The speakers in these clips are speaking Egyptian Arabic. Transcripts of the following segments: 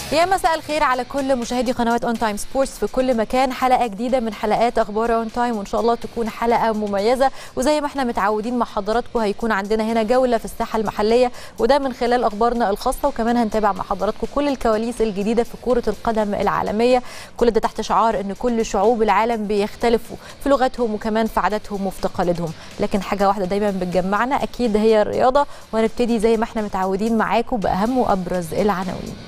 يا مساء الخير على كل مشاهدي قنوات اون تايم سبورتس في كل مكان حلقه جديده من حلقات اخبار اون تايم وان شاء الله تكون حلقه مميزه وزي ما احنا متعودين مع حضراتكم هيكون عندنا هنا جوله في الساحه المحليه وده من خلال اخبارنا الخاصه وكمان هنتابع مع حضراتكم كل الكواليس الجديده في كره القدم العالميه كل ده تحت شعار ان كل شعوب العالم بيختلفوا في لغتهم وكمان في عاداتهم وفي تقاليدهم لكن حاجه واحده دايما بتجمعنا اكيد هي الرياضه وهنبتدي زي ما احنا متعودين معاكم باهم وابرز العناوين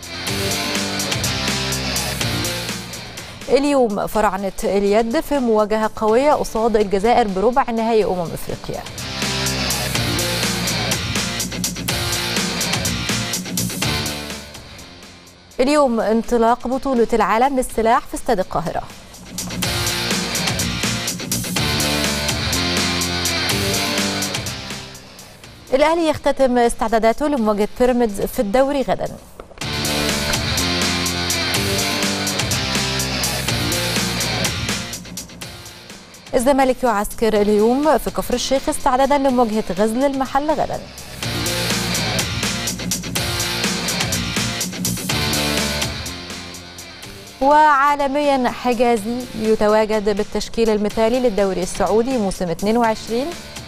اليوم فرعنة اليد في مواجهة قوية قصاد الجزائر بربع نهائي أمم إفريقيا اليوم انطلاق بطولة العالم للسلاح في استاد القاهرة الأهلي يختتم استعداداته لمواجهة بيراميدز في الدوري غدا الزمالك يعسكر اليوم في كفر الشيخ استعدادا لمواجهة غزل المحل غدا وعالميا حجازي يتواجد بالتشكيل المثالي للدوري السعودي موسم 22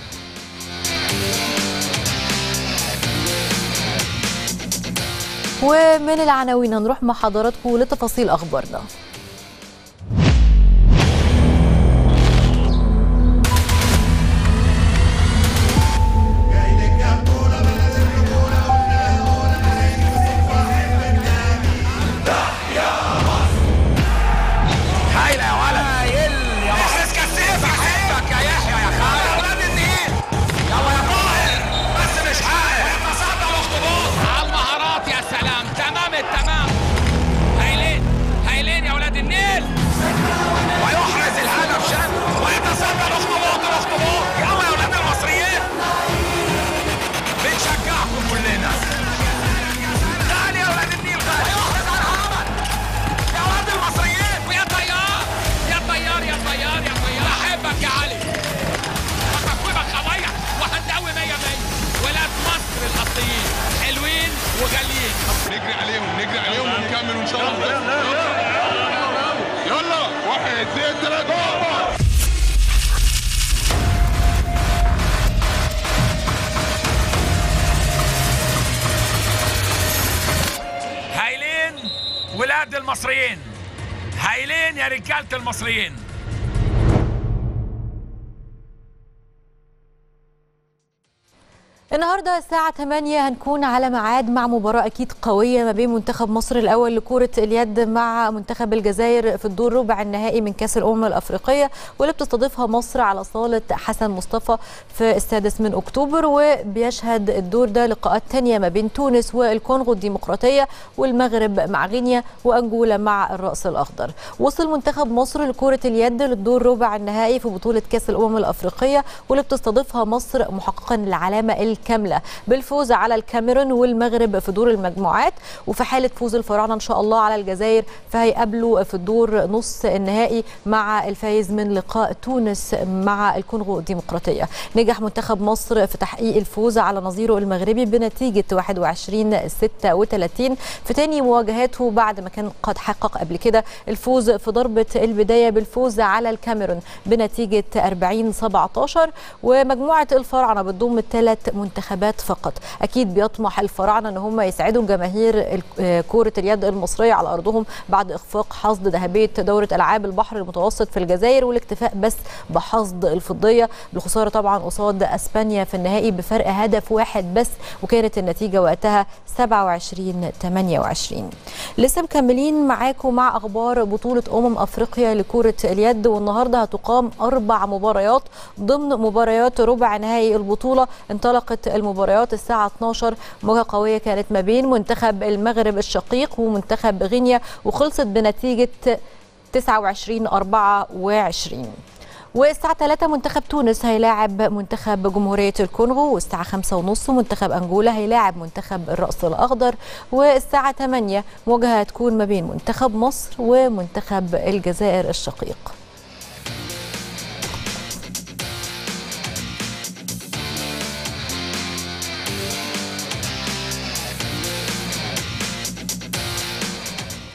ومن العناوين هنروح مع حضراتكم لتفاصيل اخبارنا هايلة يا ولد هايل يا محرز كسيف احبك يا يحيى يا خالد يا ولاد النيل يلا يا طاهر بس مش حاجة تصدى واخطبوط على المهارات يا سلام تمام التمام هايلين هايلين يا ولاد النيل ويحرز الهدف شد ويتصدى الاخطبوط الاخطبوط يلا يا ولاد المصريين بنشجعكم كلنا غالي يا ولاد النيل غالي يحرز على الهامل يا ولاد المصريين ويا طيار يا طيار يا طيار يا طيار احبك يا علي وتقويمك قوية وهنداوي 100 100 ولاد مصر الاصليين حلوين وغاليين نجري عليهم نجري عليهم ونكمل وان شاء الله يلا واحد اثنين ثلاثة هايلين ولاد المصريين هايلين يا رجالة المصريين النهارده الساعة 8 هنكون على ميعاد مع مباراة أكيد قوية ما بين منتخب مصر الأول لكرة اليد مع منتخب الجزائر في الدور ربع النهائي من كأس الأمم الأفريقية واللي بتستضيفها مصر على صالة حسن مصطفى في السادس من أكتوبر وبيشهد الدور ده لقاءات تانية ما بين تونس والكونغو الديمقراطية والمغرب مع غينيا وأنجولا مع الرأس الأخضر وصل منتخب مصر لكرة اليد للدور ربع النهائي في بطولة كأس الأمم الأفريقية واللي بتستضيفها مصر محققا العلامة الكاملة بالفوز على الكاميرون والمغرب في دور المجموعات وفي حالة فوز الفراعنة إن شاء الله على الجزائر فهيقابلوا في الدور نص النهائي مع الفايز من لقاء تونس مع الكونغو الديمقراطية نجح منتخب مصر في تحقيق الفوز على نظيره المغربي بنتيجة 21 36 في تاني مواجهاته بعد ما كان قد حقق قبل كده الفوز في ضربة البداية بالفوز على الكاميرون بنتيجة 40 17 ومجموعة الفراعنة بتضم الثلاث منتخبات فقط اكيد بيطمح الفراعنه ان هم يسعدوا جماهير كره اليد المصريه على ارضهم بعد اخفاق حصد ذهبيه دوره العاب البحر المتوسط في الجزائر والاكتفاء بس بحصد الفضيه بالخساره طبعا قصاد اسبانيا في النهائي بفرق هدف واحد بس وكانت النتيجه وقتها 27 28 لسه مكملين معاكم مع اخبار بطوله امم افريقيا لكره اليد والنهارده هتقام اربع مباريات ضمن مباريات ربع نهائي البطوله انطلقت المباريات الساعه 12 مواجهه قويه كانت ما بين منتخب المغرب الشقيق ومنتخب غينيا وخلصت بنتيجه 29 24 والساعة 3 منتخب تونس هيلاعب منتخب جمهورية الكونغو والساعة 5 ونص منتخب أنجولا هيلاعب منتخب الرأس الأخضر والساعة 8 مواجهة هتكون ما بين منتخب مصر ومنتخب الجزائر الشقيق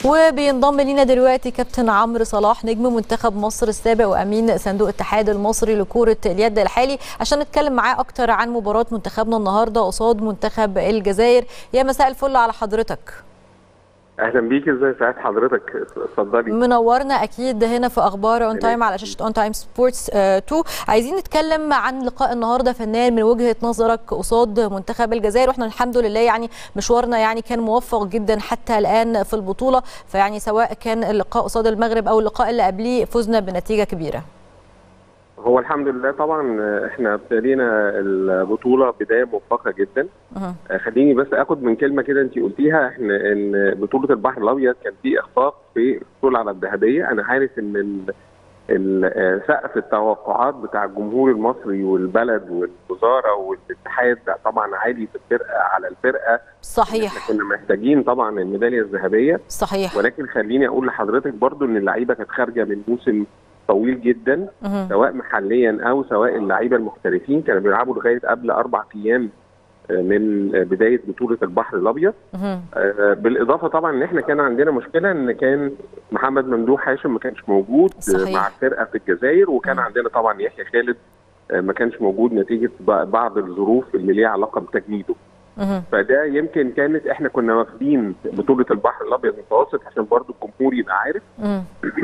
وبينضم لينا دلوقتي كابتن عمرو صلاح نجم منتخب مصر السابق وامين صندوق الاتحاد المصري لكره اليد الحالي عشان نتكلم معاه اكتر عن مباراه منتخبنا النهارده قصاد منتخب الجزائر يا مساء الفل على حضرتك اهلا بيك ازاي سعاد حضرتك اتفضلي منورنا اكيد هنا في اخبار اون تايم على شاشه اون تايم سبورتس 2 عايزين نتكلم عن لقاء النهارده فنان من وجهه نظرك قصاد منتخب الجزائر واحنا الحمد لله يعني مشوارنا يعني كان موفق جدا حتى الان في البطوله فيعني سواء كان اللقاء قصاد المغرب او اللقاء اللي قبليه فزنا بنتيجه كبيره هو الحمد لله طبعا احنا ابتدينا البطوله بدايه موفقه جدا أه. خليني بس اخد من كلمه كده انت قلتيها احنا ان بطوله البحر الابيض كان في اخفاق في الحصول على الذهبيه انا عارف ان سقف التوقعات بتاع الجمهور المصري والبلد والوزاره والاتحاد طبعا عالي في الفرقه على الفرقه صحيح احنا كنا محتاجين طبعا الميداليه الذهبيه صحيح ولكن خليني اقول لحضرتك برضو ان اللعيبه كانت خارجه من موسم طويل جدا مه. سواء محليا او سواء اللعيبه المحترفين كانوا بيلعبوا لغايه قبل اربع ايام من بدايه بطوله البحر الابيض مه. بالاضافه طبعا ان احنا كان عندنا مشكله ان كان محمد ممدوح هاشم ما كانش موجود صحيح. مع الفرقه في الجزائر وكان مم. عندنا طبعا يحيى خالد ما كانش موجود نتيجه بعض الظروف اللي ليها علاقه بتجنيده مه. فده يمكن كانت احنا كنا واخدين بطوله البحر الابيض المتوسط عشان برضو الجمهور يبقى عارف مه.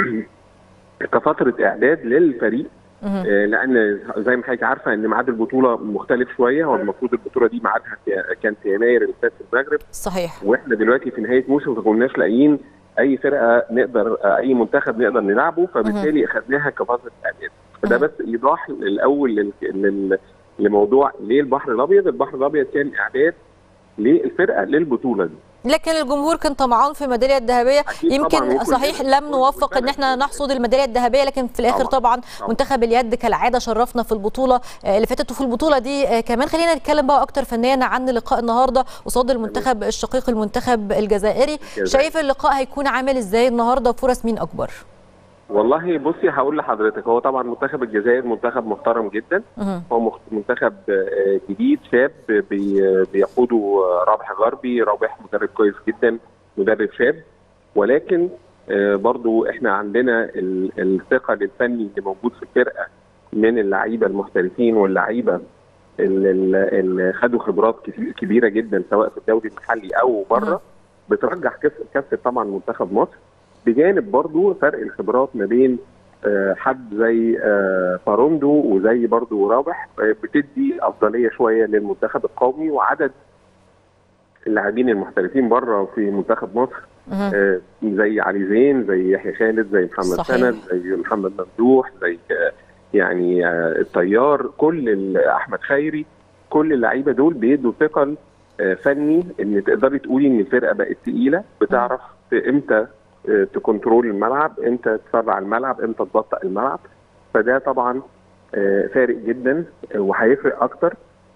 كفتره اعداد للفريق مه. آه، لان زي ما حضرتك عارفه ان ميعاد البطوله مختلف شويه هو المفروض البطوله دي ميعادها في- كان في يناير اللي فات في المغرب صحيح واحنا دلوقتي في نهايه موسم ما كناش لاقيين اي فرقه نقدر آه، اي منتخب نقدر نلعبه فبالتالي اخذناها كفتره اعداد فده مهم. بس ايضاح الاول لل- لل- لموضوع ليه البحر الابيض البحر الابيض كان اعداد للفرقه للبطوله دي لكن الجمهور كان طمعان في الميداليه الذهبيه أكيد يمكن طبعاً، وكل- صحيح لم نوفق ان احنا نحصد الميداليه الذهبيه لكن في الاخر طبعاً، طبعا طبعاً. منتخب اليد كالعاده شرفنا في البطوله آه، اللي فاتت وفي البطوله دي آه، كمان خلينا نتكلم بقى اكتر فنيا عن لقاء النهارده قصاد المنتخب الشقيق المنتخب الجزائري الجزائر. شايف اللقاء هيكون عامل ازاي النهارده وفرص مين اكبر والله بصي هقول لحضرتك هو طبعا منتخب الجزائر منتخب محترم جدا مهم. هو مخ- منتخب آه، جديد شاب بي- بيقوده آه، رابح غربي رابح مدرب كويس جدا مدرب شاب ولكن آه، برضو احنا عندنا ال- الثقه للفني اللي موجود في الفرقه من اللعيبه المحترفين واللعيبه اللي- اللي اللي خدوا خبرات كتير- كبيره جدا سواء في الدوري المحلي او مهم. بره بترجح كف- كفه طبعا منتخب مصر بجانب برضو فرق الخبرات ما بين آه، حد زي آه، باروندو وزي برضو رابح آه، بتدي افضليه شويه للمنتخب القومي وعدد اللاعبين المحترفين بره في منتخب مصر مهم. آه، زي علي زين زي يحيى خالد زي محمد صحيح. سند زي محمد ممدوح زي آه، يعني آه، الطيار كل ال- احمد خيري كل اللعيبه دول بيدوا ثقل آه، فني ان تقدري تقولي ان الفرقه بقت تقيله بتعرف امتى آه، تكنترول الملعب امتى تسرع الملعب امتى تبطئ الملعب فده طبعا آه، فارق جدا آه، وهيفرق اكتر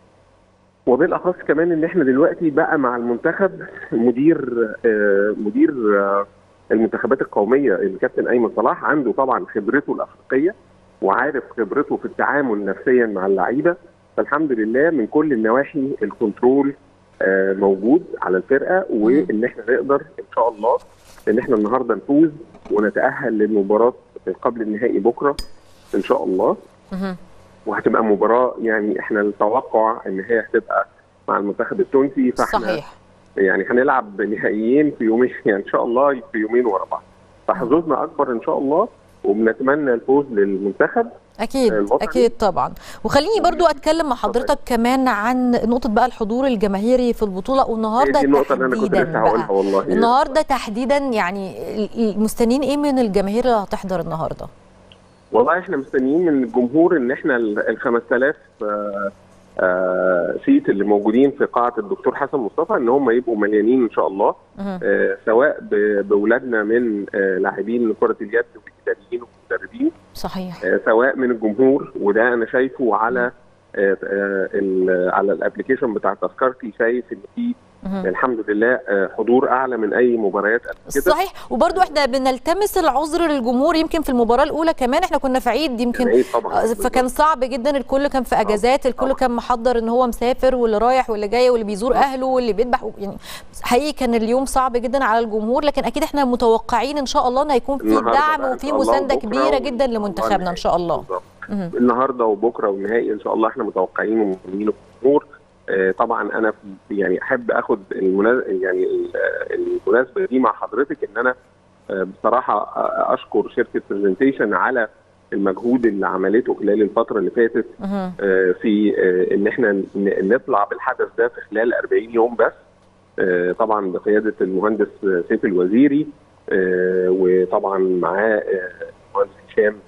وبالاخص كمان ان احنا دلوقتي بقى مع المنتخب مدير آه، مدير آه، المنتخبات القوميه الكابتن ايمن صلاح عنده طبعا خبرته الافريقيه وعارف خبرته في التعامل نفسيا مع اللعيبه فالحمد لله من كل النواحي الكنترول آه، موجود على الفرقه وان احنا نقدر ان شاء الله ان احنا النهارده نفوز ونتاهل للمباراه قبل النهائي بكره ان شاء الله مهم. وهتبقى مباراه يعني احنا التوقع ان هي هتبقى مع المنتخب التونسي فاحنا صحيح يعني هنلعب نهائيين في يومين يعني ان شاء الله في يومين ورا بعض فحظوظنا اكبر ان شاء الله وبنتمنى الفوز للمنتخب اكيد الوطني. اكيد طبعا وخليني برضو اتكلم مع حضرتك كمان عن نقطه بقى الحضور الجماهيري في البطوله هي والنهارده دي النقطه اللي انا كنت تحديدا لسه هقولها بقى والله النهارده تحديدا يعني المستنيين ايه من الجماهير اللي هتحضر النهارده والله احنا مستنيين من الجمهور ان احنا ال 5000 آه، آه، سيت اللي موجودين في قاعه الدكتور حسن مصطفى ان هم يبقوا مليانين ان شاء الله مهم. آه، سواء ب- باولادنا من آه، لاعبين كره اليد والاداريين والمدربين صحيح آه، سواء من الجمهور وده انا شايفه على آه، آه، ال- على الابلكيشن بتاع تذكرتي شايف ان في الحمد لله آه، حضور اعلى من اي مباريات قبل كده صحيح وبرضو احنا بنلتمس العذر للجمهور يمكن في المباراه الاولى كمان احنا كنا في عيد يمكن كان عيد طبعاً. آه، فكان صعب جدا الكل كان في اجازات الكل كان محضر ان هو مسافر واللي رايح واللي جاي واللي بيزور اهله واللي بيذبح يعني حقيقي كان اليوم صعب جدا على الجمهور لكن اكيد احنا متوقعين ان شاء الله ان هيكون في النهاردة دعم بقى إن وفي شاء الله مسانده وبكرة كبيره و- جدا لمنتخبنا ان شاء الله بالظبط. النهارده وبكره والنهائي ان شاء الله احنا متوقعين ومؤمنين الجمهور آه، طبعا انا في- يعني احب اخد المناز... يعني ال- آه، المناسبه دي مع حضرتك ان انا آه، بصراحه آه، اشكر شركه برزنتيشن على المجهود اللي عملته خلال الفتره اللي فاتت مهم. آه، في آه، ان احنا ن- نطلع بالحدث ده في خلال 40 يوم بس آه، طبعا بقياده المهندس آه، سيف الوزيري آه، وطبعا معاه آه، المهندس هشام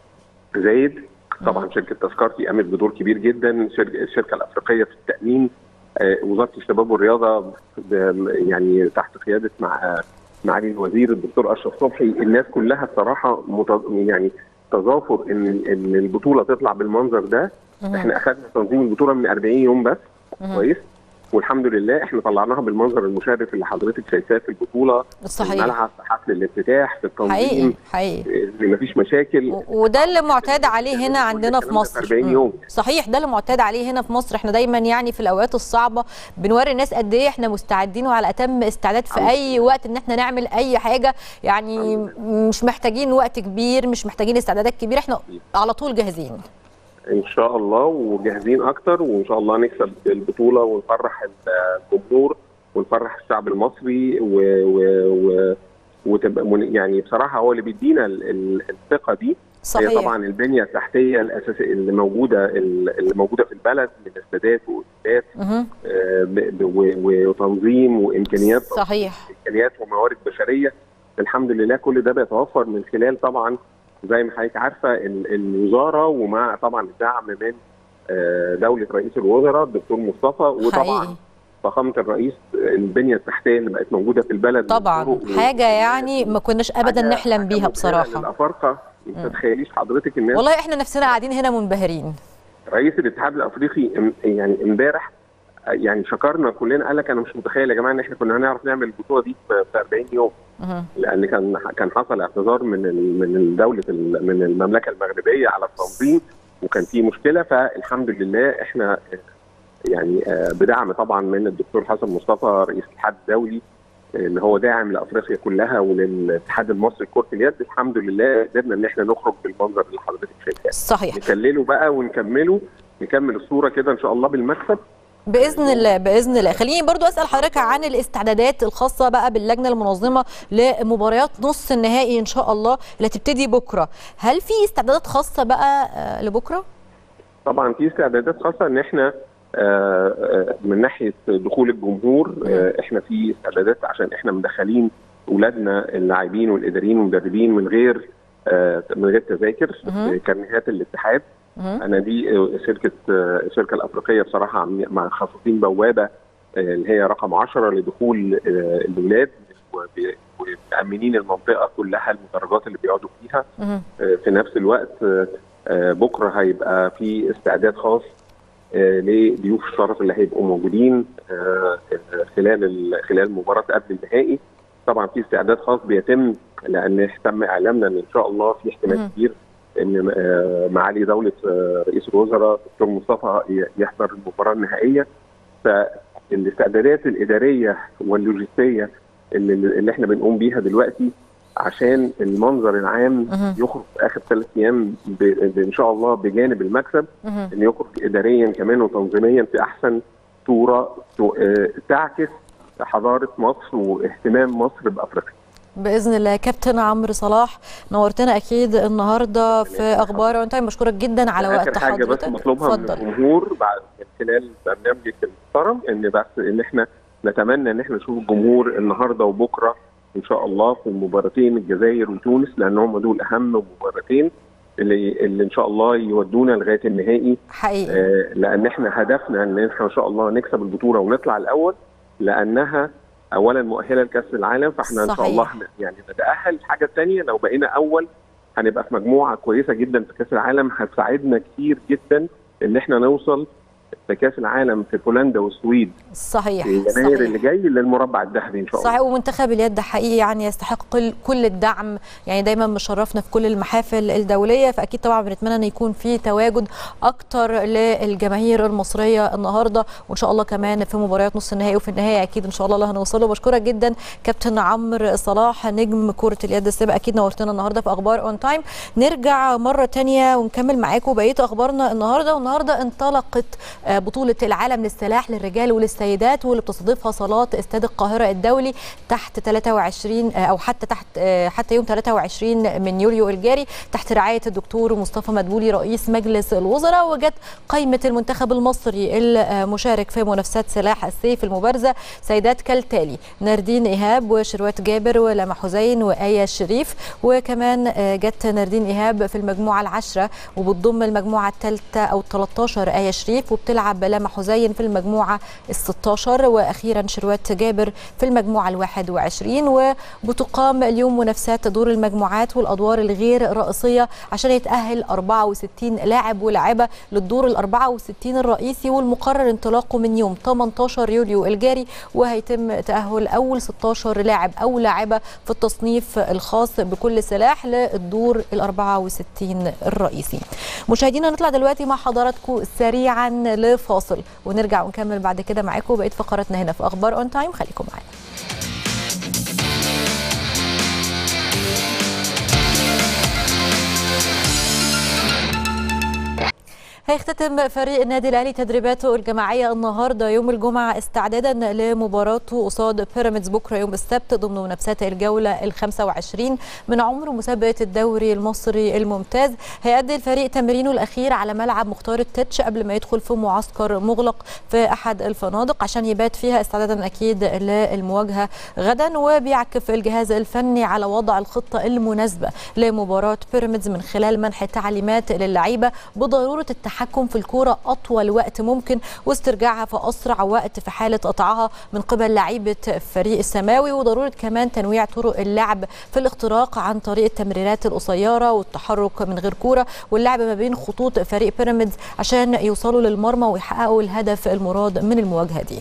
زايد طبعا شركه تذكرتي قامت بدور كبير جدا شركه الشركه الافريقيه في التامين آه، وزاره الشباب والرياضه ب- يعني تحت قياده مع معالي الوزير الدكتور اشرف صبحي الناس كلها بصراحه مت... يعني تظافر ان ان البطوله تطلع بالمنظر ده احنا اخذنا تنظيم البطوله من 40 يوم بس كويس والحمد لله احنا طلعناها بالمنظر المشرف اللي حضرتك شايفاه في البطوله في صحيح الملعب في حفل الافتتاح في حقيقي التنظيم حقيقي اللي مفيش مشاكل و- وده اللي معتاد عليه هنا عندنا في الكلام ده مصر 40 مم. يوم صحيح ده اللي معتاد عليه هنا في مصر احنا دايما يعني في الاوقات الصعبه بنوري الناس قد ايه احنا مستعدين وعلى اتم استعداد في الحمد اي وقت ان احنا نعمل اي حاجه يعني مش محتاجين وقت كبير مش محتاجين استعدادات كبيره احنا على طول جاهزين ان شاء الله وجاهزين اكتر وان شاء الله نكسب البطوله ونفرح الجمهور ونفرح الشعب المصري و, و, و وتبقى من- يعني بصراحه هو اللي بيدينا ال- ال- الثقه دي هي صحيح طبعا البنيه التحتيه الاساسيه اللي موجوده اللي موجوده في البلد من استادات واوتيلات مهم. آه، ب- ب- و- وتنظيم وامكانيات صحيح امكانيات وموارد بشريه الحمد لله كل ده بيتوفر من خلال طبعا زي ما حضرتك عارفه ال- الوزاره ومع طبعا الدعم من آه، دوله رئيس الوزراء الدكتور مصطفى وطبعا حقيقي فخامه الرئيس البنيه التحتيه اللي بقت موجوده في البلد طبعا والطرق حاجه يعني ما كناش ابدا حاجة- نحلم حاجة بيها مبهرة بصراحه للافارقه ما تتخيليش حضرتك الناس والله احنا نفسنا قاعدين هنا منبهرين رئيس الاتحاد الافريقي ام- يعني امبارح يعني شكرنا كلنا قال لك انا مش متخيل يا جماعه ان احنا كنا هنعرف نعمل البطوله دي في في 40 يوم مهم. لان كان كان حصل اعتذار من ال- من الدوله ال- من المملكه المغربيه على التنظيم وكان في مشكله فالحمد لله احنا يعني آه، بدعم طبعا من الدكتور حسن مصطفى رئيس الاتحاد الدولي اللي هو داعم لافريقيا كلها وللاتحاد المصري لكره اليد الحمد لله قدرنا ان احنا نخرج بالمنظر اللي حضرتك شايفاه صحيح نكلله بقى ونكمله نكمل الصوره كده ان شاء الله بالمكسب باذن الله باذن الله خليني برضو اسال حضرتك عن الاستعدادات الخاصه بقى باللجنه المنظمه لمباريات نص النهائي ان شاء الله اللي هتبتدي بكره هل في استعدادات خاصه بقى آه، لبكره طبعا في استعدادات خاصه ان احنا آه، آه، من ناحيه دخول الجمهور آه، احنا في استعدادات عشان احنا مدخلين اولادنا اللاعبين والاداريين والمدربين من غير آه، من غير تذاكر مهم. كارنيهات الاتحاد مهم. انا دي آه، شركه آه، الشركه الافريقيه بصراحه عم- مع خاصين بوابه آه، اللي هي رقم 10 لدخول آه، الولاد وب- ومأمنين المنطقه كلها المدرجات اللي بيقعدوا فيها مهم. في نفس الوقت آه، آه، بكره هيبقى في استعداد خاص آه، لضيوف الشرف اللي هيبقوا موجودين آه، آه، خلال ال- خلال مباراه قبل النهائي طبعا في استعداد خاص بيتم لان تم اعلامنا ان ان شاء الله في احتمال مم. كبير ان آه، معالي دوله آه، رئيس الوزراء دكتور مصطفى ي- يحضر المباراه النهائيه فالاستعدادات الاداريه واللوجستيه اللي, اللي احنا بنقوم بيها دلوقتي عشان المنظر العام مهم. يخرج في اخر ثلاث ايام ب... ب... ان شاء الله بجانب المكسب مهم. ان يخرج اداريا كمان وتنظيميا في احسن صوره ت... آه، تعكس حضاره مصر واهتمام مصر بافريقيا. باذن الله كابتن عمرو صلاح نورتنا اكيد النهارده في اخبار اون تايم بشكرك جدا على وقت اخر حاجه بس حضرتك مطلوبها من اتفضل الجمهور بعد من خلال برنامجك المحترم ان بس ان احنا نتمنى ان احنا نشوف الجمهور النهارده وبكره ان شاء الله في مباراتين الجزائر وتونس لان هم دول اهم مباراتين اللي اللي ان شاء الله يودونا لغايه النهائي حقيقي آه، لان احنا هدفنا ان احنا ان شاء الله نكسب البطوله ونطلع الاول لانها اولا مؤهله لكاس العالم فاحنا ان شاء صحيح. الله هن- يعني نتاهل الحاجه الثانيه لو بقينا اول هنبقى في مجموعه كويسه جدا في كاس العالم هتساعدنا كتير جدا ان احنا نوصل في كاس العالم في بولندا والسويد صحيح في يناير صحيح. اللي جاي للمربع الذهبي ان شاء الله صحيح ومنتخب اليد حقيقي يعني يستحق كل- كل الدعم يعني دايما مشرفنا في كل المحافل الدوليه فاكيد طبعا بنتمنى ان يكون في تواجد اكتر للجماهير المصريه النهارده وان شاء الله كمان في مباريات نص النهائي وفي النهايه اكيد ان شاء الله اللي هنوصله بشكرك جدا كابتن عمرو صلاح نجم كره اليد السابق اكيد نورتنا النهارده في اخبار اون تايم نرجع مره تانية ونكمل معاكم بقيه اخبارنا النهارده والنهارده انطلقت آه، بطوله العالم للسلاح للرجال وللسيدات واللي بتستضيفها صالات استاد القاهره الدولي تحت 23 آه، او حتى تحت آه، حتى يوم 23 من يوليو الجاري تحت رعايه الدكتور مصطفى مدبولي رئيس مجلس الوزراء وجت قائمه المنتخب المصري المشارك في منافسات سلاح السيف المبارزه سيدات كالتالي ناردين ايهاب وشروات جابر ولما حسين وايه الشريف وكمان آه، جت ناردين ايهاب في المجموعه العشره وبتضم المجموعه الثالثه او 13 ايه شريف وبتلعب لما حسين في المجموعه ال 16 واخيرا شروات جابر في المجموعه ال 21 وبتقام اليوم منافسات دور المجموعات والادوار الغير رئيسيه عشان يتاهل 64 لاعب ولاعبه للدور ال 64 الرئيسي والمقرر انطلاقه من يوم 18 يوليو الجاري وهيتم تاهل اول 16 لاعب او لاعبه في التصنيف الخاص بكل سلاح للدور ال 64 الرئيسي. مشاهدينا نطلع دلوقتي مع حضراتكم سريعا لفاصل ونرجع ونكمل بعد كده معاكم بقيه فقراتنا هنا في اخبار اون تايم خليكم معانا. هيختتم فريق النادي الاهلي تدريباته الجماعيه النهارده يوم الجمعه استعدادا لمباراته قصاد بيراميدز بكره يوم السبت ضمن منافسات الجوله ال 25 من عمر مسابقه الدوري المصري الممتاز هيأدي الفريق تمرينه الاخير على ملعب مختار التتش قبل ما يدخل في معسكر مغلق في احد الفنادق عشان يبات فيها استعدادا اكيد للمواجهه غدا وبيعكف الجهاز الفني على وضع الخطه المناسبه لمباراه بيراميدز من خلال منح تعليمات للعيبه بضروره التحكم في الكوره اطول وقت ممكن واسترجاعها في اسرع وقت في حاله قطعها من قبل لعيبه الفريق السماوي وضروره كمان تنويع طرق اللعب في الاختراق عن طريق التمريرات القصيره والتحرك من غير كوره واللعب ما بين خطوط فريق بيراميدز عشان يوصلوا للمرمى ويحققوا الهدف المراد من المواجهه دي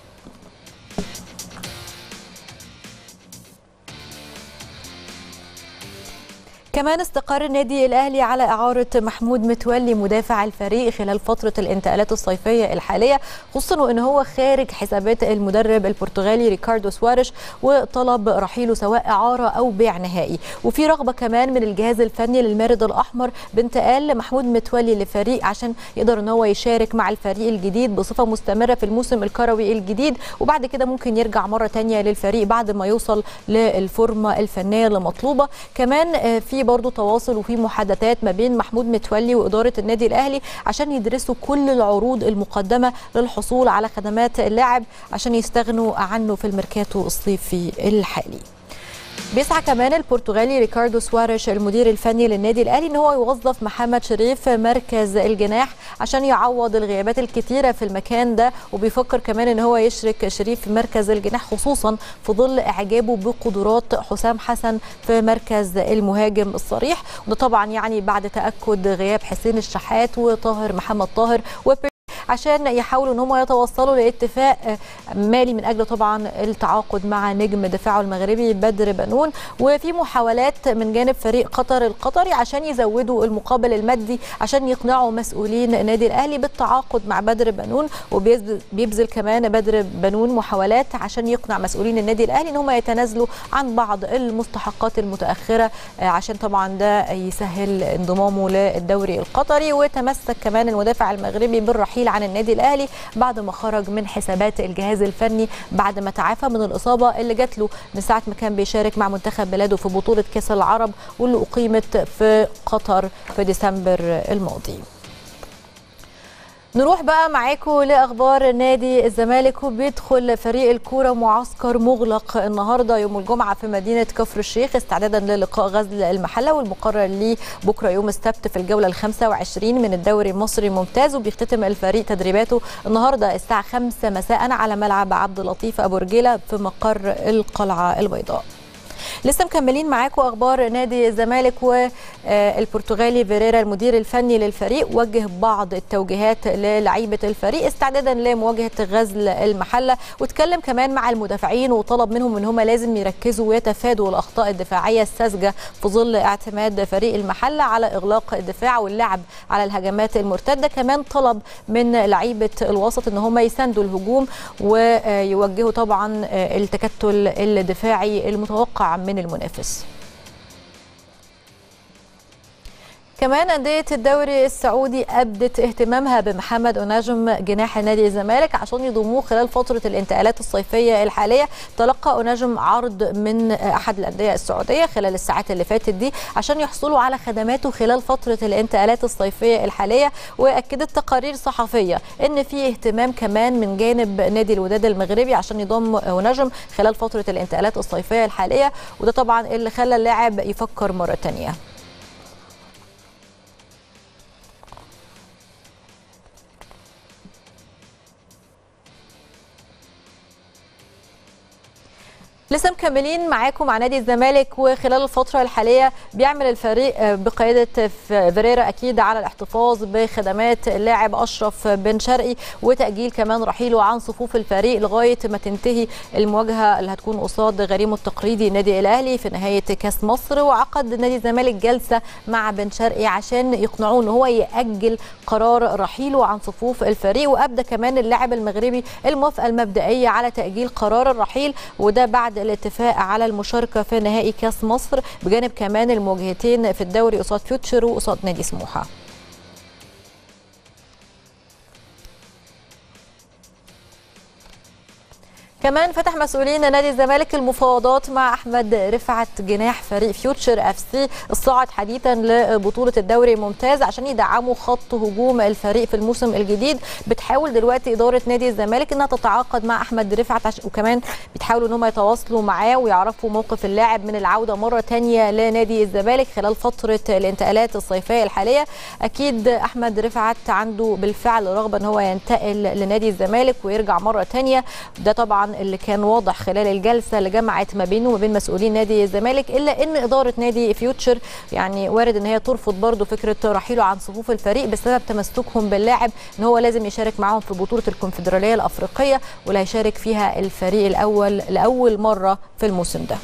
كمان استقر النادي الاهلي على اعاره محمود متولي مدافع الفريق خلال فتره الانتقالات الصيفيه الحاليه خصوصا وان هو خارج حسابات المدرب البرتغالي ريكاردو سواريش وطلب رحيله سواء اعاره او بيع نهائي وفي رغبه كمان من الجهاز الفني للمارد الاحمر بانتقال محمود متولي لفريق عشان يقدر ان هو يشارك مع الفريق الجديد بصفه مستمره في الموسم الكروي الجديد وبعد كده ممكن يرجع مره تانية للفريق بعد ما يوصل للفورمه الفنيه المطلوبه كمان آه، في برضو تواصل وفي محادثات ما بين محمود متولي واداره النادي الاهلي عشان يدرسوا كل العروض المقدمه للحصول على خدمات اللاعب عشان يستغنوا عنه في الميركاتو الصيفي الحالي بيسعى كمان البرتغالي ريكاردو سواريش المدير الفني للنادي الاهلي ان هو يوظف محمد شريف في مركز الجناح عشان يعوض الغيابات الكتيره في المكان ده وبيفكر كمان ان هو يشرك شريف في مركز الجناح خصوصا في ظل اعجابه بقدرات حسام حسن في مركز المهاجم الصريح وده طبعا يعني بعد تاكد غياب حسين الشحات وطاهر محمد طاهر وبيرسي عشان يحاولوا ان هم يتوصلوا لاتفاق مالي من اجل طبعا التعاقد مع نجم دفاعه المغربي بدر بنون وفي محاولات من جانب فريق قطر القطري عشان يزودوا المقابل المادي عشان يقنعوا مسؤولين النادي الاهلي بالتعاقد مع بدر بنون وبيبذل كمان بدر بنون محاولات عشان يقنع مسؤولين النادي الاهلي ان هم يتنازلوا عن بعض المستحقات المتاخره عشان طبعا ده يسهل انضمامه للدوري القطري وتمسك كمان المدافع المغربي بالرحيل عن النادي الاهلي بعد ما خرج من حسابات الجهاز الفني بعد ما تعافى من الاصابه اللي جات له من ساعه ما كان بيشارك مع منتخب بلاده في بطوله كاس العرب واللي اقيمت في قطر في ديسمبر الماضي. نروح بقى معاكم لاخبار نادي الزمالك وبيدخل فريق الكوره معسكر مغلق النهارده يوم الجمعه في مدينه كفر الشيخ استعدادا للقاء غزل المحله والمقرر ليه بكره يوم السبت في الجوله ال 25 من الدوري المصري الممتاز وبيختتم الفريق تدريباته النهارده الساعه 5 مساء على ملعب عبد اللطيف ابو رجيله في مقر القلعه البيضاء. لسه مكملين معاكم اخبار نادي الزمالك والبرتغالي فيريرا المدير الفني للفريق وجه بعض التوجيهات للعيبه الفريق استعدادا لمواجهه غزل المحله واتكلم كمان مع المدافعين وطلب منهم ان هم لازم يركزوا ويتفادوا الاخطاء الدفاعيه الساذجه في ظل اعتماد فريق المحله على اغلاق الدفاع واللعب على الهجمات المرتده كمان طلب من لعيبه الوسط ان هم يساندوا الهجوم ويوجهوا طبعا التكتل الدفاعي المتوقع من المنافس كمان أندية الدوري السعودي أبدت اهتمامها بمحمد أناجم جناح نادي الزمالك عشان يضموه خلال فترة الانتقالات الصيفية الحالية تلقى أناجم عرض من أحد الأندية السعودية خلال الساعات اللي فاتت دي عشان يحصلوا على خدماته خلال فترة الانتقالات الصيفية الحالية وأكدت تقارير صحفية إن في اهتمام كمان من جانب نادي الوداد المغربي عشان يضم أناجم خلال فترة الانتقالات الصيفية الحالية وده طبعا اللي خلى اللاعب يفكر مرة تانية لسه مكملين معاكم مع نادي الزمالك وخلال الفترة الحالية بيعمل الفريق بقيادة فيريرا أكيد على الاحتفاظ بخدمات اللاعب أشرف بن شرقي وتأجيل كمان رحيله عن صفوف الفريق لغاية ما تنتهي المواجهة اللي هتكون قصاد غريمه التقليدي النادي الأهلي في نهاية كأس مصر وعقد نادي الزمالك جلسة مع بن شرقي عشان يقنعوه إن هو يأجل قرار رحيله عن صفوف الفريق وأبدى كمان اللاعب المغربي الموافقة المبدئية على تأجيل قرار الرحيل وده بعد الاتفاق على المشاركة في نهائي كاس مصر بجانب كمان المواجهتين في الدوري قصاد فيوتشر وقصاد نادي سموحة كمان فتح مسؤولين نادي الزمالك المفاوضات مع احمد رفعت جناح فريق فيوتشر اف سي الصاعد حديثا لبطوله الدوري الممتاز عشان يدعموا خط هجوم الفريق في الموسم الجديد بتحاول دلوقتي اداره نادي الزمالك انها تتعاقد مع احمد رفعت عش... وكمان بيحاولوا ان هم يتواصلوا معاه ويعرفوا موقف اللاعب من العوده مره ثانيه لنادي الزمالك خلال فتره الانتقالات الصيفيه الحاليه اكيد احمد رفعت عنده بالفعل رغبه ان هو ينتقل لنادي الزمالك ويرجع مره ثانيه ده طبعا اللي كان واضح خلال الجلسه اللي جمعت ما بينه وما بين مسؤولين نادي الزمالك الا ان اداره نادي فيوتشر يعني وارد ان هي ترفض برضه فكره رحيله عن صفوف الفريق بسبب تمسكهم باللاعب ان هو لازم يشارك معاهم في بطوله الكونفدراليه الافريقيه واللي هيشارك فيها الفريق الاول لاول مره في الموسم ده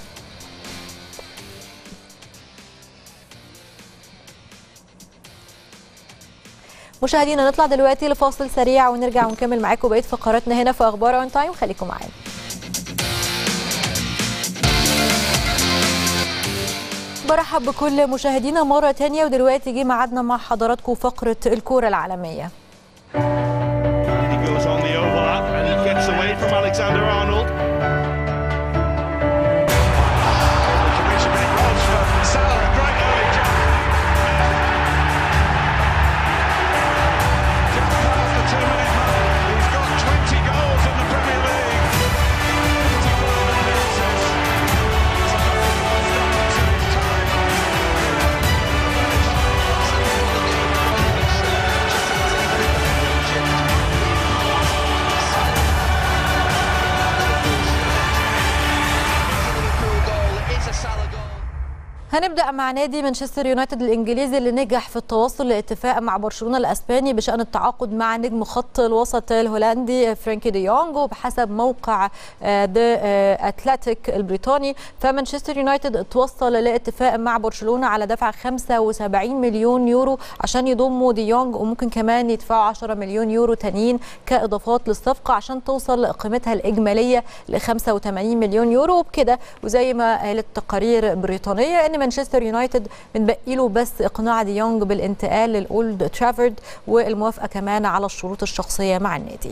مشاهدينا نطلع دلوقتي لفاصل سريع ونرجع ونكمل معاكم بقيه فقراتنا هنا في اخبار اون تايم خليكم معانا برحب بكل مشاهدينا مرة تانية ودلوقتي جه ميعادنا مع حضراتكم فقرة الكورة العالمية He goes on the overlap and he gets away from Alexander Arnold. Salah, a great early jump. Just past the two-minute mark. He's got 20 goals in the Premier League. 24 appearances. It's a very well start to his time. هنبدا مع نادي مانشستر يونايتد الانجليزي اللي نجح في التوصل لاتفاق مع برشلونه الاسباني بشان التعاقد مع نجم خط الوسط الهولندي فرانكي دي يونغ وبحسب موقع ذا اتلتيك البريطاني فمانشستر يونايتد توصل لاتفاق مع برشلونه على دفع 75 مليون يورو عشان يضموا دي يونغ وممكن كمان يدفعوا 10 مليون يورو تانيين كاضافات للصفقه عشان توصل قيمتها الاجماليه ل 85 مليون يورو وبكده وزي ما قالت تقارير بريطانيه ان مانشستر يونايتد بنبقي له بس اقناع دي يونغ بالانتقال للاولد ترافورد والموافقه كمان على الشروط الشخصيه مع النادي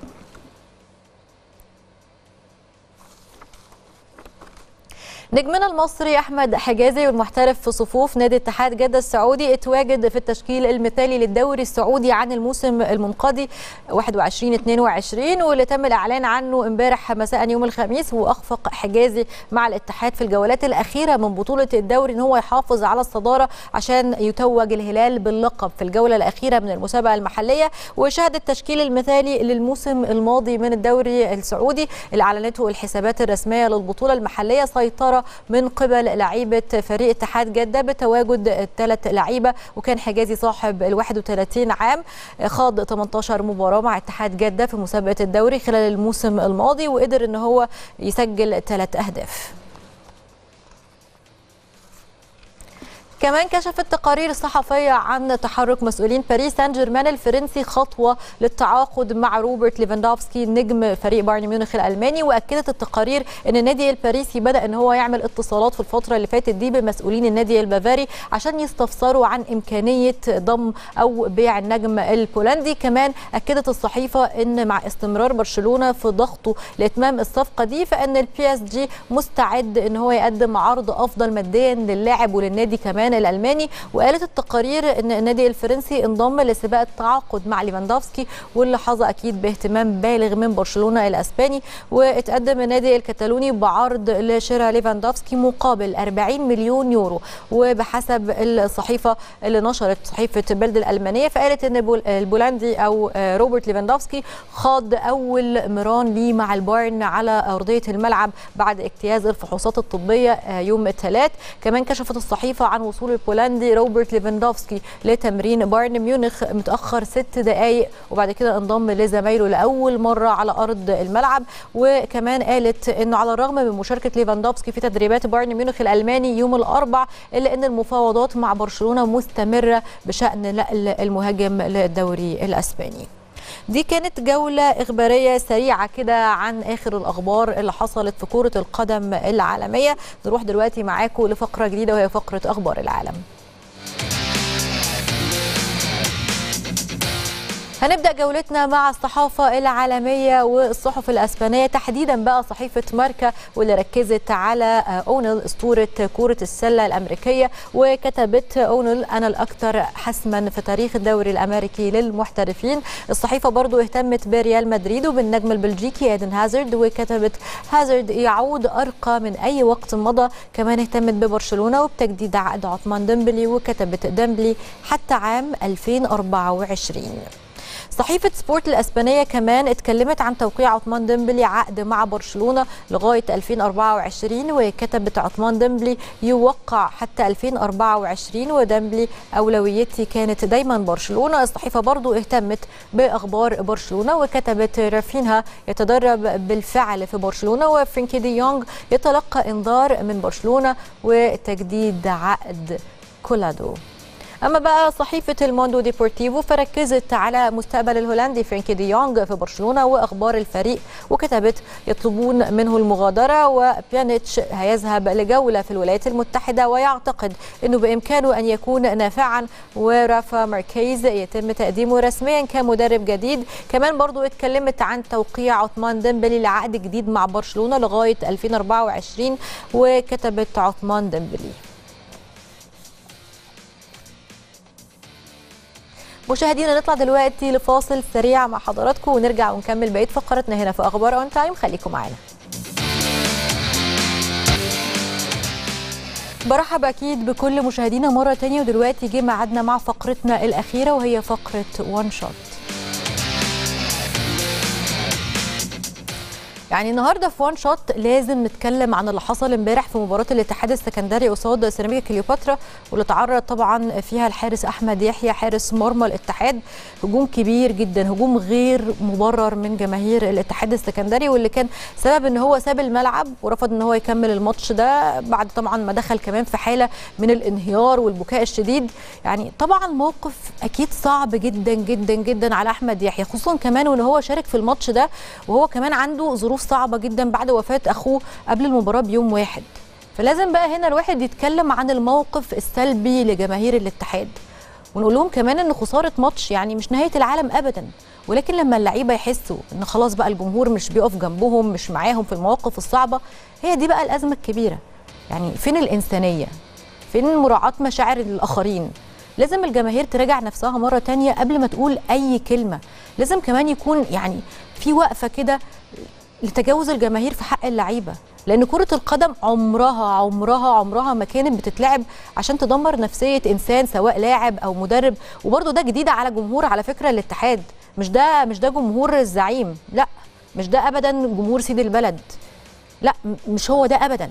نجمنا المصري احمد حجازي والمحترف في صفوف نادي اتحاد جده السعودي اتواجد في التشكيل المثالي للدوري السعودي عن الموسم المنقضي 21 22 واللي تم الاعلان عنه امبارح مساء يوم الخميس واخفق حجازي مع الاتحاد في الجولات الاخيره من بطوله الدوري ان هو يحافظ على الصداره عشان يتوج الهلال باللقب في الجوله الاخيره من المسابقه المحليه وشهد التشكيل المثالي للموسم الماضي من الدوري السعودي اللي اعلنته الحسابات الرسميه للبطوله المحليه سيطره المباراه من قبل لعيبه فريق اتحاد جده بتواجد ثلاث لعيبه وكان حجازي صاحب ال 31 عام خاض 18 مباراه مع اتحاد جده في مسابقه الدوري خلال الموسم الماضي وقدر ان هو يسجل ثلاث اهداف كمان كشفت تقارير صحفية عن تحرك مسؤولين باريس سان جيرمان الفرنسي خطوة للتعاقد مع روبرت ليفاندوفسكي نجم فريق بايرن ميونخ الألماني وأكدت التقارير أن النادي الباريسي بدأ أن هو يعمل اتصالات في الفترة اللي فاتت دي بمسؤولين النادي البافاري عشان يستفسروا عن إمكانية ضم أو بيع النجم البولندي كمان أكدت الصحيفة أن مع استمرار برشلونة في ضغطه لإتمام الصفقة دي فأن البي اس جي مستعد أن هو يقدم عرض أفضل ماديا للاعب وللنادي كمان الالماني وقالت التقارير ان النادي الفرنسي انضم لسباق التعاقد مع ليفاندوفسكي واللي حظى اكيد باهتمام بالغ من برشلونه الاسباني واتقدم النادي الكتالوني بعرض لشراء ليفاندوفسكي مقابل 40 مليون يورو وبحسب الصحيفه اللي نشرت صحيفه بلد الالمانيه فقالت ان البول- البولندي او روبرت ليفاندوفسكي خاض اول مران ليه مع البايرن على ارضيه الملعب بعد اجتياز الفحوصات الطبيه يوم الثلاث كمان كشفت الصحيفه عن وصول البولندي روبرت ليفاندوفسكي لتمرين بايرن ميونخ متاخر ست دقائق وبعد كده انضم لزمايله لاول مره على ارض الملعب وكمان قالت انه على الرغم من مشاركه ليفاندوفسكي في تدريبات بايرن ميونخ الالماني يوم الاربع الا ان المفاوضات مع برشلونه مستمره بشان نقل المهاجم للدوري الاسباني دي كانت جولة إخبارية سريعة كده عن آخر الأخبار اللي حصلت في كرة القدم العالمية نروح دلوقتي معاكم لفقرة جديدة وهي فقرة أخبار العالم هنبدا جولتنا مع الصحافه العالميه والصحف الاسبانيه تحديدا بقى صحيفه ماركا واللي ركزت على اونل اسطوره كره السله الامريكيه وكتبت اونل انا الاكثر حسما في تاريخ الدوري الامريكي للمحترفين الصحيفه برضو اهتمت بريال مدريد وبالنجم البلجيكي ايدن هازارد وكتبت هازارد يعود ارقى من اي وقت مضى كمان اهتمت ببرشلونه وبتجديد عقد عثمان ديمبلي وكتبت ديمبلي حتى عام 2024 صحيفة سبورت الأسبانية كمان اتكلمت عن توقيع عثمان ديمبلي عقد مع برشلونة لغاية 2024 وكتبت عثمان ديمبلي يوقع حتى 2024 وديمبلي أولويتي كانت دايما برشلونة الصحيفة برضو اهتمت بأخبار برشلونة وكتبت رافينها يتدرب بالفعل في برشلونة وفرينكي دي يونغ يتلقى انذار من برشلونة وتجديد عقد كولادو اما بقى صحيفه الموندو ديبورتيفو فركزت على مستقبل الهولندي فرانكي دي يونغ في برشلونه واخبار الفريق وكتبت يطلبون منه المغادره وبيانيتش هيذهب لجوله في الولايات المتحده ويعتقد انه بامكانه ان يكون نافعا ورافا ماركيز يتم تقديمه رسميا كمدرب جديد كمان برضو اتكلمت عن توقيع عثمان ديمبلي لعقد جديد مع برشلونه لغايه 2024 وكتبت عثمان ديمبلي مشاهدينا نطلع دلوقتي لفاصل سريع مع حضراتكم ونرجع ونكمل بقيه فقرتنا هنا في اخبار اون تايم خليكم معانا برحب اكيد بكل مشاهدينا مره تانية ودلوقتي جه ميعادنا مع فقرتنا الاخيره وهي فقره وان شوت يعني النهارده في وان شوت لازم نتكلم عن اللي حصل امبارح في مباراه الاتحاد السكندري قصاد سيراميكا كليوباترا واللي تعرض طبعا فيها الحارس احمد يحيى حارس مرمى الاتحاد هجوم كبير جدا هجوم غير مبرر من جماهير الاتحاد السكندري واللي كان سبب ان هو ساب الملعب ورفض ان هو يكمل الماتش ده بعد طبعا ما دخل كمان في حاله من الانهيار والبكاء الشديد يعني طبعا موقف اكيد صعب جدا جدا جدا على احمد يحيى خصوصا كمان وان هو شارك في الماتش ده وهو كمان عنده ظروف صعبه جدا بعد وفاه اخوه قبل المباراه بيوم واحد فلازم بقى هنا الواحد يتكلم عن الموقف السلبي لجماهير الاتحاد ونقول لهم كمان ان خساره ماتش يعني مش نهايه العالم ابدا ولكن لما اللعيبه يحسوا ان خلاص بقى الجمهور مش بيقف جنبهم مش معاهم في المواقف الصعبه هي دي بقى الازمه الكبيره يعني فين الانسانيه فين مراعاه مشاعر الاخرين لازم الجماهير تراجع نفسها مره تانية قبل ما تقول اي كلمه لازم كمان يكون يعني في وقفه كده لتجاوز الجماهير في حق اللعيبه لان كره القدم عمرها عمرها عمرها ما كانت بتتلعب عشان تدمر نفسيه انسان سواء لاعب او مدرب وبرده ده جديد على جمهور على فكره الاتحاد مش ده مش ده جمهور الزعيم لا مش ده ابدا جمهور سيد البلد لا م- مش هو ده ابدا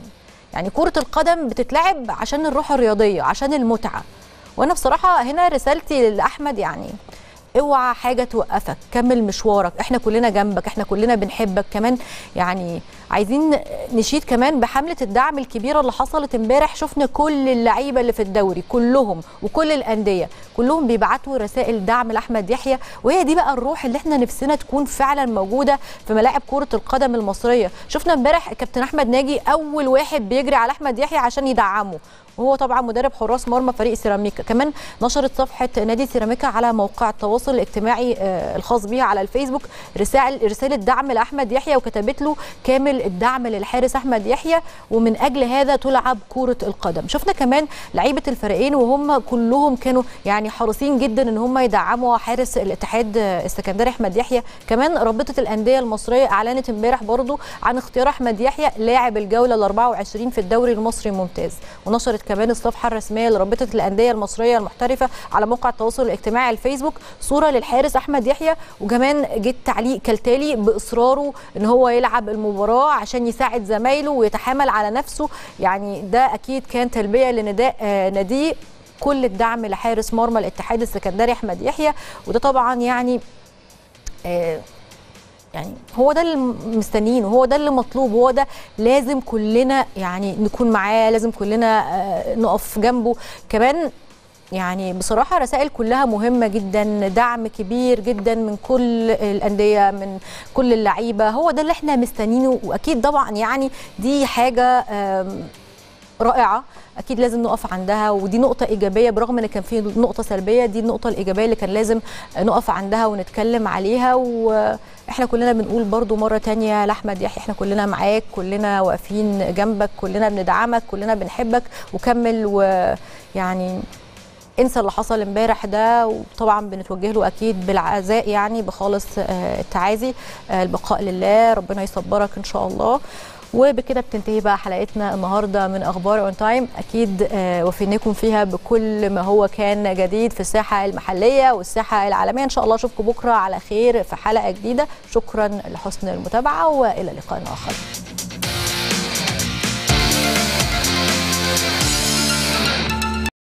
يعني كره القدم بتتلعب عشان الروح الرياضيه عشان المتعه وانا بصراحه هنا رسالتي لاحمد يعني اوعى حاجه توقفك كمل مشوارك احنا كلنا جنبك احنا كلنا بنحبك كمان يعني عايزين نشيد كمان بحمله الدعم الكبيره اللي حصلت امبارح شفنا كل اللعيبه اللي في الدوري كلهم وكل الانديه كلهم بيبعتوا رسائل دعم لاحمد يحيى وهي دي بقى الروح اللي احنا نفسنا تكون فعلا موجوده في ملاعب كره القدم المصريه شفنا امبارح كابتن احمد ناجي اول واحد بيجري على احمد يحيى عشان يدعمه وهو طبعا مدرب حراس مرمى فريق سيراميكا كمان نشرت صفحه نادي سيراميكا على موقع التواصل الاجتماعي آه، الخاص بيها على الفيسبوك رسائل رساله دعم لاحمد يحيى وكتبت له كامل الدعم للحارس احمد يحيى ومن اجل هذا تلعب كره القدم شفنا كمان لعيبه الفريقين وهم كلهم كانوا يعني حريصين جدا ان هم يدعموا حارس الاتحاد آه، السكندري احمد يحيى كمان رابطه الانديه المصريه اعلنت امبارح برضو عن اختيار احمد يحيى لاعب الجوله ال 24 في الدوري المصري الممتاز ونشرت كمان الصفحه الرسميه لرابطه الانديه المصريه المحترفه على موقع التواصل الاجتماعي على الفيسبوك صوره للحارس احمد يحيى وكمان جه تعليق كالتالي باصراره ان هو يلعب المباراه عشان يساعد زمايله ويتحامل على نفسه يعني ده اكيد كان تلبيه لنداء آه، ناديه كل الدعم لحارس مرمى الاتحاد السكندري احمد يحيى وده طبعا يعني آه، يعني هو ده اللي مستنيينه هو ده اللي مطلوب هو ده لازم كلنا يعني نكون معاه لازم كلنا آه، نقف جنبه كمان يعني بصراحة رسائل كلها مهمة جدا دعم كبير جدا من كل الأندية من كل اللعيبة هو ده اللي احنا مستنيينه وأكيد طبعا يعني دي حاجة آم، رائعه اكيد لازم نقف عندها ودي نقطه ايجابيه برغم ان كان في نقطه سلبيه دي النقطه الايجابيه اللي كان لازم نقف عندها ونتكلم عليها واحنا كلنا بنقول برضو مره تانية لاحمد يحيى احنا كلنا معاك كلنا واقفين جنبك كلنا بندعمك كلنا بنحبك وكمل ويعني انسى اللي حصل امبارح ده وطبعا بنتوجه له اكيد بالعزاء يعني بخالص آه، التعازي آه، البقاء لله ربنا يصبرك ان شاء الله وبكده بتنتهي بقى حلقتنا النهارده من اخبار اون تايم اكيد آه، وفيناكم فيها بكل ما هو كان جديد في الساحه المحليه والساحه العالميه ان شاء الله اشوفكم بكره على خير في حلقه جديده شكرا لحسن المتابعه والى لقاء اخر